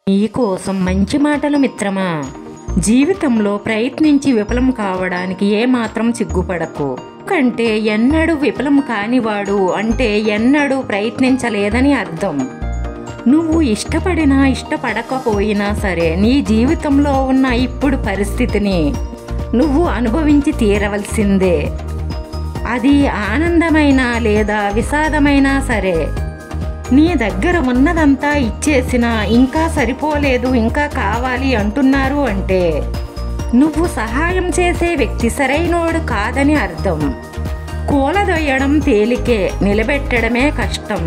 నీకోసం మంచి మాటలు మిత్రమా జీవితంలో ప్రయత్నించి విఫలం కావడానికి ఏమాత్రం సిగ్గుపడకు కంటే ఎన్నడూ విఫలం కానివాడు అంటే ఎన్నడూ ప్రయత్నించలేదని అర్థం నువ్వు ఇష్టపడినా ఇష్టపడకపోయినా సరే నీ జీవితంలో ఉన్న ఇప్పుడు పరిస్థితిని నువ్వు అనుభవించి తీరవలసిందే అది ఆనందమైనా లేదా విషాదమైనా సరే నీ దగ్గర ఉన్నదంతా ఇచ్చేసినా ఇంకా సరిపోలేదు ఇంకా కావాలి అంటున్నారు అంటే నువ్వు సహాయం చేసే వ్యక్తి సరైనోడు కాదని అర్థం కూలదొయ్యడం తేలికే నిలబెట్టడమే కష్టం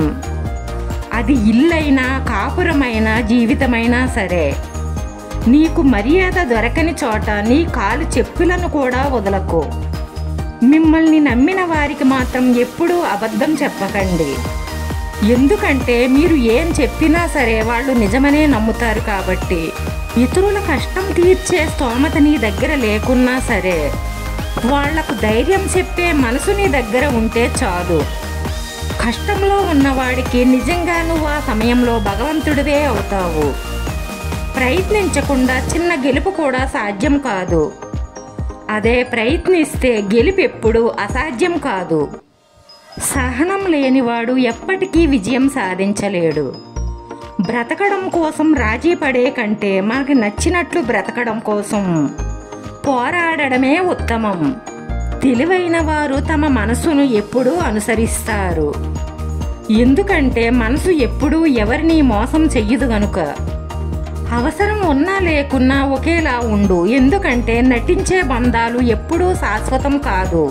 అది ఇల్లైనా కాపురమైనా జీవితమైనా సరే నీకు మర్యాద దొరకని చోట నీ కాలు చెప్పులను కూడా వదలకు మిమ్మల్ని నమ్మిన వారికి మాత్రం ఎప్పుడూ అబద్ధం చెప్పకండి ఎందుకంటే మీరు ఏం చెప్పినా సరే వాళ్ళు నిజమనే నమ్ముతారు కాబట్టి ఇతరుల కష్టం తీర్చే స్తోమత నీ దగ్గర లేకున్నా సరే వాళ్లకు ధైర్యం చెప్పే మనసు నీ దగ్గర ఉంటే చాలు కష్టంలో ఉన్నవాడికి నిజంగా నువ్వు ఆ సమయంలో భగవంతుడివే అవుతావు ప్రయత్నించకుండా చిన్న గెలుపు కూడా సాధ్యం కాదు అదే ప్రయత్నిస్తే గెలుపు ఎప్పుడు అసాధ్యం కాదు సహనం లేనివాడు ఎప్పటికీ విజయం సాధించలేడు బ్రతకడం కోసం రాజీ పడే కంటే మనకి నచ్చినట్లు బ్రతకడం కోసం పోరాడడమే ఉత్తమం తెలివైన వారు తమ మనసును ఎప్పుడూ అనుసరిస్తారు ఎందుకంటే మనసు ఎప్పుడూ ఎవరిని మోసం చెయ్యదు గనుక అవసరం ఉన్నా లేకున్నా ఒకేలా ఉండు ఎందుకంటే నటించే బంధాలు ఎప్పుడూ శాశ్వతం కాదు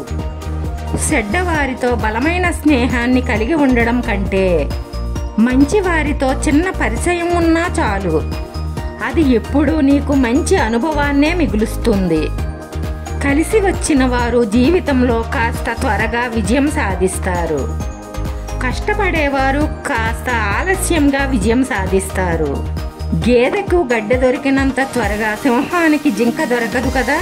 చెడ్డవారితో బలమైన స్నేహాన్ని కలిగి ఉండడం కంటే మంచి వారితో చిన్న పరిచయం ఉన్నా చాలు అది ఎప్పుడూ నీకు మంచి అనుభవాన్నే మిగులుస్తుంది కలిసి వచ్చిన వారు జీవితంలో కాస్త త్వరగా విజయం సాధిస్తారు కష్టపడేవారు కాస్త ఆలస్యంగా విజయం సాధిస్తారు గేదెకు గడ్డ దొరికినంత త్వరగా సింహానికి జింక దొరకదు కదా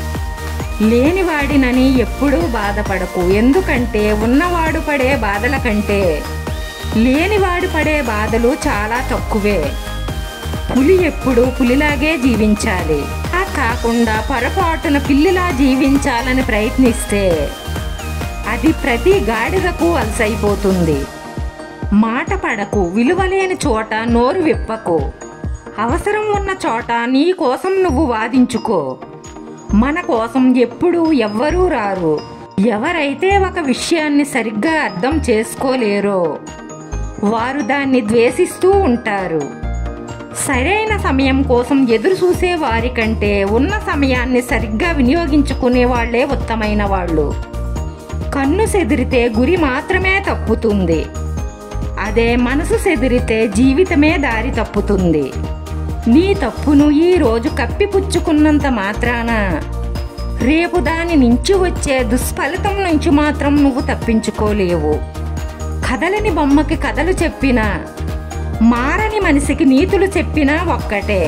లేనివాడినని ఎప్పుడూ బాధపడకు ఎందుకంటే ఉన్నవాడు పడే బాధల కంటే లేనివాడు పడే బాధలు చాలా తక్కువే పులి ఎప్పుడు పులిలాగే జీవించాలి ఆ కాకుండా పొరపాటున పిల్లిలా జీవించాలని ప్రయత్నిస్తే అది ప్రతి గాడిదకు అలసైపోతుంది మాట పడకు విలువలేని చోట నోరు విప్పకు అవసరం ఉన్న చోట నీ కోసం నువ్వు వాదించుకో మన కోసం ఎప్పుడూ ఎవ్వరూ రారు ఎవరైతే ఒక విషయాన్ని సరిగ్గా అర్థం చేసుకోలేరో వారు దాన్ని ద్వేషిస్తూ ఉంటారు సరైన సమయం కోసం ఎదురు చూసే వారి కంటే ఉన్న సమయాన్ని సరిగ్గా వినియోగించుకునే వాళ్లే ఉత్తమైన వాళ్ళు కన్ను సెదిరితే గురి మాత్రమే తప్పుతుంది అదే మనసు సెదిరితే జీవితమే దారి తప్పుతుంది నీ తప్పును ఈ రోజు కప్పిపుచ్చుకున్నంత మాత్రాన రేపు దాని నుంచి వచ్చే దుష్ఫలితం నుంచి మాత్రం నువ్వు తప్పించుకోలేవు కదలని బొమ్మకి కథలు చెప్పినా మారని మనిషికి నీతులు చెప్పినా ఒక్కటే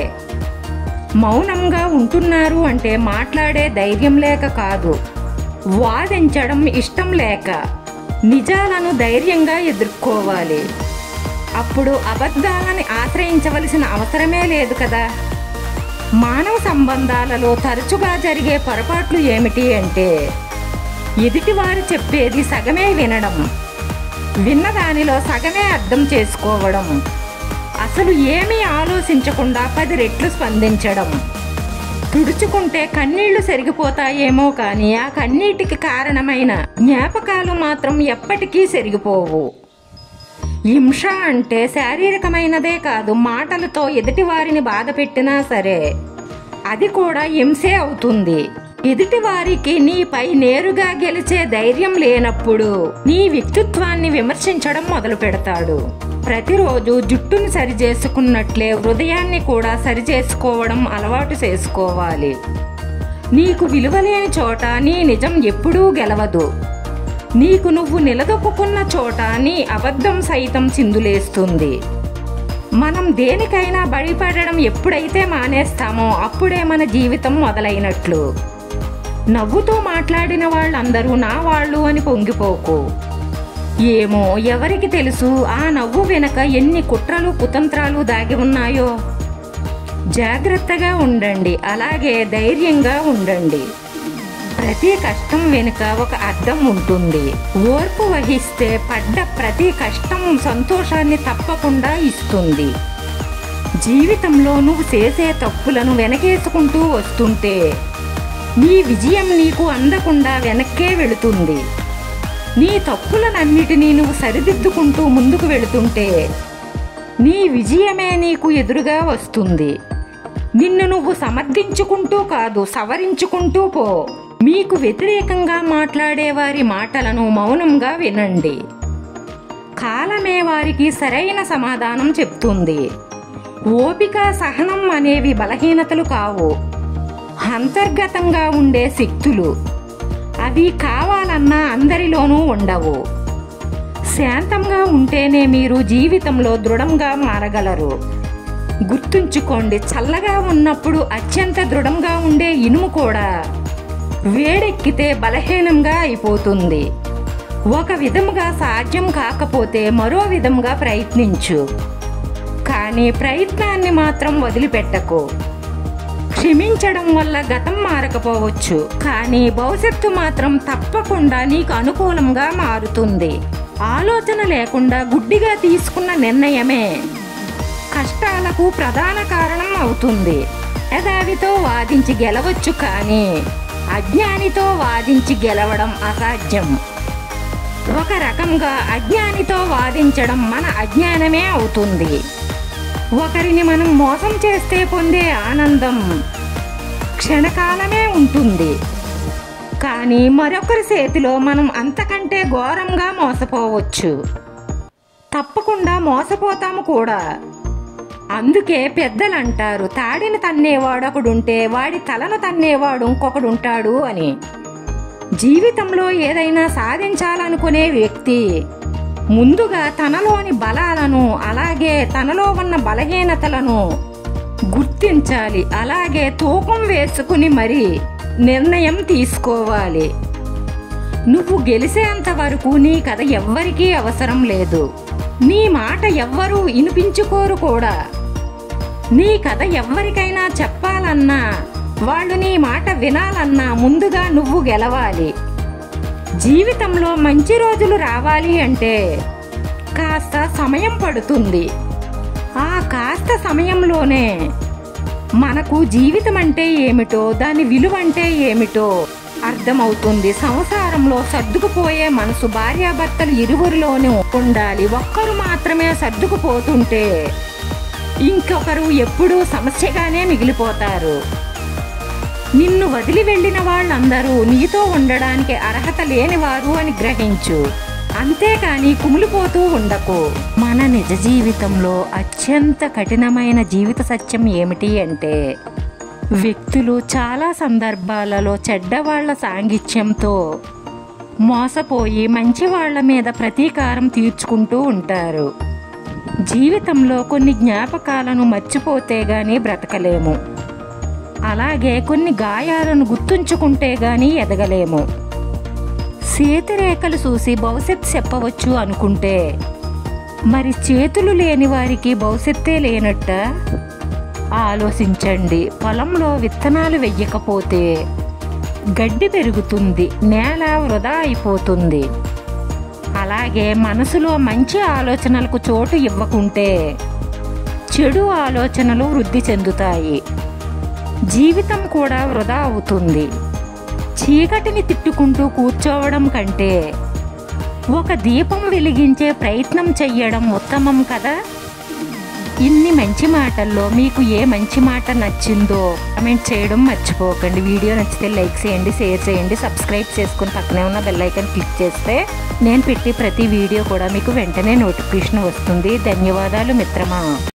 మౌనంగా ఉంటున్నారు అంటే మాట్లాడే ధైర్యం లేక కాదు వాదించడం ఇష్టం లేక నిజాలను ధైర్యంగా ఎదుర్కోవాలి అప్పుడు అబద్ధాలని ఆశ్రయించవలసిన అవసరమే లేదు కదా మానవ సంబంధాలలో తరచుగా జరిగే పొరపాట్లు ఏమిటి అంటే ఎదుటివారు చెప్పేది సగమే వినడం విన్న దానిలో సగమే అర్థం చేసుకోవడం అసలు ఏమీ ఆలోచించకుండా పది రెట్లు స్పందించడం తుడుచుకుంటే కన్నీళ్లు సెరిగిపోతాయేమో కానీ ఆ కన్నీటికి కారణమైన జ్ఞాపకాలు మాత్రం ఎప్పటికీ సెరిగిపోవు హింస అంటే శారీరకమైనదే కాదు మాటలతో ఎదుటివారిని బాధ పెట్టినా సరే అది కూడా హింసే అవుతుంది ఎదుటివారికి నీపై నేరుగా గెలిచే ధైర్యం లేనప్పుడు నీ వ్యక్తిత్వాన్ని విమర్శించడం మొదలు పెడతాడు ప్రతిరోజు జుట్టుని సరిచేసుకున్నట్లే హృదయాన్ని కూడా సరిచేసుకోవడం అలవాటు చేసుకోవాలి నీకు విలువలేని చోట నీ నిజం ఎప్పుడూ గెలవదు నీకు నువ్వు నిలదొక్కున్న చోట నీ అబద్ధం సైతం చిందులేస్తుంది మనం దేనికైనా బడిపడడం ఎప్పుడైతే మానేస్తామో అప్పుడే మన జీవితం మొదలైనట్లు నవ్వుతూ మాట్లాడిన వాళ్ళందరూ నా వాళ్ళు అని పొంగిపోకు ఏమో ఎవరికి తెలుసు ఆ నవ్వు వెనక ఎన్ని కుట్రలు కుతంత్రాలు దాగి ఉన్నాయో జాగ్రత్తగా ఉండండి అలాగే ధైర్యంగా ఉండండి ప్రతి కష్టం వెనుక ఒక అర్థం ఉంటుంది ఓర్పు వహిస్తే పడ్డ ప్రతి కష్టం సంతోషాన్ని తప్పకుండా ఇస్తుంది జీవితంలో నువ్వు చేసే తప్పులను వెనకేసుకుంటూ వస్తుంటే నీ విజయం నీకు అందకుండా వెనక్కే వెళుతుంది నీ తప్పులనన్నిటినీ నువ్వు సరిదిద్దుకుంటూ ముందుకు వెళుతుంటే నీ విజయమే నీకు ఎదురుగా వస్తుంది నిన్ను నువ్వు సమర్థించుకుంటూ కాదు సవరించుకుంటూ పో మీకు వ్యతిరేకంగా మాట్లాడే వారి మాటలను మౌనంగా వినండి కాలమే వారికి సరైన సమాధానం చెప్తుంది ఓపిక సహనం అనేవి బలహీనతలు కావు అంతర్గతంగా ఉండే శక్తులు అవి కావాలన్నా అందరిలోనూ ఉండవు శాంతంగా ఉంటేనే మీరు జీవితంలో దృఢంగా మారగలరు గుర్తుంచుకోండి చల్లగా ఉన్నప్పుడు అత్యంత దృఢంగా ఉండే ఇనుము కూడా వేడెక్కితే బలహీనంగా అయిపోతుంది ఒక విధముగా సాధ్యం కాకపోతే మరో విధంగా ప్రయత్నించు కానీ ప్రయత్నాన్ని మాత్రం వదిలిపెట్టకు క్షమించడం వల్ల గతం మారకపోవచ్చు కానీ భవిష్యత్తు మాత్రం తప్పకుండా నీకు అనుకూలంగా మారుతుంది ఆలోచన లేకుండా గుడ్డిగా తీసుకున్న నిర్ణయమే కష్టాలకు ప్రధాన కారణం అవుతుంది యథావితో వాదించి గెలవచ్చు కానీ అజ్ఞానితో వాదించి గెలవడం అసాధ్యం ఒక రకంగా అజ్ఞానితో వాదించడం మన అజ్ఞానమే అవుతుంది ఒకరిని మనం మోసం చేస్తే పొందే ఆనందం క్షణకాలమే ఉంటుంది కానీ మరొకరి చేతిలో మనం అంతకంటే ఘోరంగా మోసపోవచ్చు తప్పకుండా మోసపోతాము కూడా అందుకే పెద్దలు అంటారు తాడిని తన్నేవాడు ఒకడుంటే వాడి తలను తన్నేవాడు ఇంకొకడుంటాడు అని జీవితంలో ఏదైనా సాధించాలనుకునే వ్యక్తి ముందుగా తనలోని బలాలను అలాగే తనలో ఉన్న బలహీనతలను గుర్తించాలి అలాగే తూకం వేసుకుని మరి నిర్ణయం తీసుకోవాలి నువ్వు గెలిసేంత వరకు నీ కథ ఎవ్వరికీ అవసరం లేదు నీ మాట ఎవ్వరూ వినిపించుకోరు కూడా నీ కథ ఎవ్వరికైనా చెప్పాలన్నా వాళ్ళు నీ మాట వినాలన్నా ముందుగా నువ్వు గెలవాలి జీవితంలో మంచి రోజులు రావాలి అంటే కాస్త సమయం పడుతుంది ఆ కాస్త సమయంలోనే మనకు జీవితం అంటే ఏమిటో దాని విలువ అంటే ఏమిటో అర్థమవుతుంది సంసారంలో సర్దుకుపోయే మనసు భార్యాభర్తలు ఇరువురిలోనూ ఉండాలి ఒక్కరు మాత్రమే సర్దుకుపోతుంటే ఇంకొకరు ఎప్పుడూ సమస్యగానే మిగిలిపోతారు నిన్ను వదిలి వెళ్ళిన వాళ్ళందరూ నీతో ఉండడానికి అర్హత లేనివారు అని గ్రహించు అంతేకాని కుమిలిపోతూ ఉండకు మన నిజ జీవితంలో అత్యంత కఠినమైన జీవిత సత్యం ఏమిటి అంటే వ్యక్తులు చాలా సందర్భాలలో చెడ్డవాళ్ల సాంగిత్యంతో మోసపోయి మంచి వాళ్ళ మీద ప్రతీకారం తీర్చుకుంటూ ఉంటారు జీవితంలో కొన్ని జ్ఞాపకాలను మర్చిపోతే గాని బ్రతకలేము అలాగే కొన్ని గాయాలను గుర్తుంచుకుంటే గాని ఎదగలేము చేతిరేఖలు చూసి భవిష్యత్ చెప్పవచ్చు అనుకుంటే మరి చేతులు లేని వారికి భవిష్యత్తే లేనట్ట ఆలోచించండి పొలంలో విత్తనాలు వెయ్యకపోతే గడ్డి పెరుగుతుంది నేల వృధా అయిపోతుంది అలాగే మనసులో మంచి ఆలోచనలకు చోటు ఇవ్వకుంటే చెడు ఆలోచనలు వృద్ధి చెందుతాయి జీవితం కూడా వృధా అవుతుంది చీకటిని తిట్టుకుంటూ కూర్చోవడం కంటే ఒక దీపం వెలిగించే ప్రయత్నం చెయ్యడం ఉత్తమం కదా ఇన్ని మంచి మాటల్లో మీకు ఏ మంచి మాట నచ్చిందో కమెంట్ చేయడం మర్చిపోకండి వీడియో నచ్చితే లైక్ చేయండి షేర్ చేయండి సబ్స్క్రైబ్ చేసుకుని పక్కనే ఉన్న బెల్ ఐకాన్ క్లిక్ చేస్తే నేను పెట్టి ప్రతి వీడియో కూడా మీకు వెంటనే నోటిఫికేషన్ వస్తుంది ధన్యవాదాలు మిత్రమా